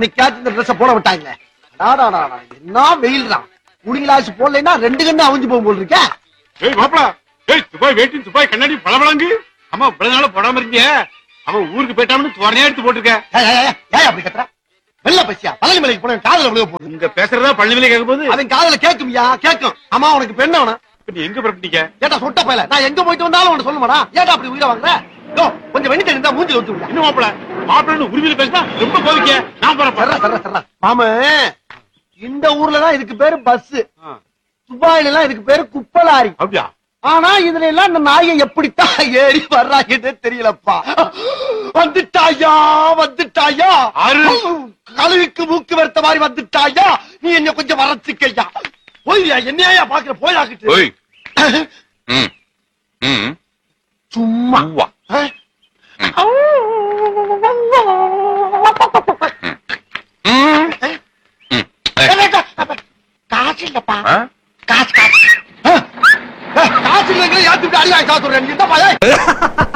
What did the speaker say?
இன்னைக்காச்சும் இந்த ட்ரெஸ் போட விட்டாங்களே டாடாடாடா, என்ன வெயில் தான் குடிங்களாச்சு போடலைன்னா ரெண்டு கண்ணு அவிஞ்சு போகும் போல் இருக்கே ஏய் மாப்பிள ஏய் துபாய் வேட்டி துபாய் கண்ணாடி பளபளங்கு அம்மா இவ்வளவு நாள போடாம இருந்தீங்க அவன் ஊருக்கு போயிட்டான்னு தோரணையா எடுத்து போட்டிருக்க ஏய், ஏய், ஏய், ஏய் அப்படி கத்துற வெள்ள பசியா பழனி மலைக்கு போன காதல விழுக போகுது உங்க பேசுறதா பழனிமலை கேட்க போது அவன் காதல கேக்கும்யா கேக்கும் அம்மா உனக்கு பெண்ண அவன நீ எங்க புறப்பட்டீங்க ஏட்டா சொட்ட பயல நான் எங்க போயிட்டு வந்தாலும் உனக்கு சொல்ல மாடா ஏட்டா அப்படி உயிரை வாங்குற யோ, கொஞ்சம் வெண்ணி தெரிந்தா மூஞ்சி ஒத்து விட இன்னும் மாப்பிள மாப்பிள்ளன்னு உரிமையில பேசினா ரொம்ப கோவிக்க நான் சர்ரா போறேன் சர்ரா சர்ரா மாம இந்த ஊர்ல தான் இதுக்கு பேரு பஸ் துபாயில எல்லாம் இதுக்கு பேரு குப்பலாரி அப்படியா ஆனா இதுல எல்லாம் இந்த நாயை எப்படித்தான் ஏறி வர்றாங்கன்னே தெரியலப்பா வந்துட்டாயா வந்துட்டாயா ஆறு. கழுவிக்கு மூக்கு வெறுத்த மாதிரி வந்துட்டாயா நீ என்ன கொஞ்சம் வரச்சுக்கையா போய்யா என்னையா பாக்குற போயாக்கிட்டு ஓய் ம் ம் சும்மா உவ்வா ஆ? ம் ம் காசு இல்லப்பா ஆ காசு காசு ஆ? ஏ, காசு இல்லைங்கிற ஏத்து விட்டு அடி வாங்கி காசு விடுறேன். நீ என்னப்பா, ஏய்?